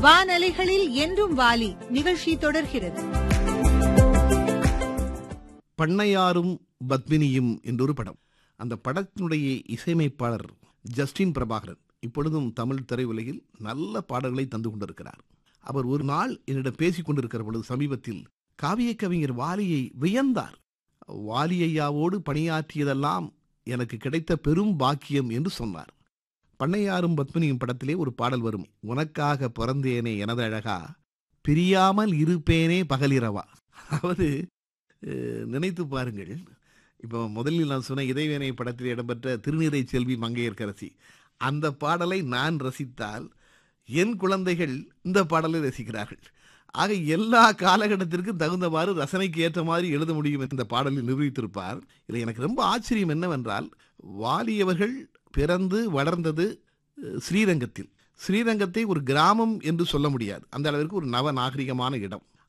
வானலைகளில் என்றும் வாலி நிகழ்ச்சி தொடர்கிறது பண்ணையாரும் பத்மினியும் என்றொரு படம் அந்த படத்தினுடைய இசையமைப்பாளர் ஜஸ்டின் பிரபாகரன் இப்பொழுதும் தமிழ் திரையுலகில் நல்ல பாடல்களை தந்து கொண்டிருக்கிறார் அவர் ஒரு நாள் என்னிடம் பேசிக் கொண்டிருக்கிற பொழுது சமீபத்தில் காவிய கவிஞர் வாலியை வியந்தார் வாலி ஐயாவோடு பணியாற்றியதெல்லாம் எனக்கு கிடைத்த பெரும் பாக்கியம் என்று சொன்னார் பண்ணையாரும் பத்மினியும் படத்திலே ஒரு பாடல் வரும் உனக்காக பிறந்தேனே எனது அழகா பிரியாமல் இருப்பேனே பகலிரவா அதாவது அஹ், நினைத்து பாருங்கள் இப்போ முதலில் நான் சொன்ன இறைவேனை படத்தில் இடம்பெற்ற திருநீரை செல்வி மங்கையர்க்கரசி அந்த பாடலை நான் ரசித்தால் என் குழந்தைகள் இந்த பாடலை ரசிக்கிறார்கள் ஆக எல்லா காலகட்டத்திற்கும் தகுந்தவாறு ரசனைக்கு ஏற்ற மாதிரி எழுத முடியும் என்று இந்த பாடலில் நிரூபித்திருப்பார் இதில் எனக்கு ரொம்ப ஆச்சரியம் என்னவென்றால் வாலியவர்கள் பிறந்து வளர்ந்தது அஹ், ஸ்ரீரங்கத்தில் ஸ்ரீரங்கத்தை ஒரு கிராமம் என்று சொல்ல முடியாது அந்த அளவிற்கு ஒரு நவ நாகரிகமான இடம்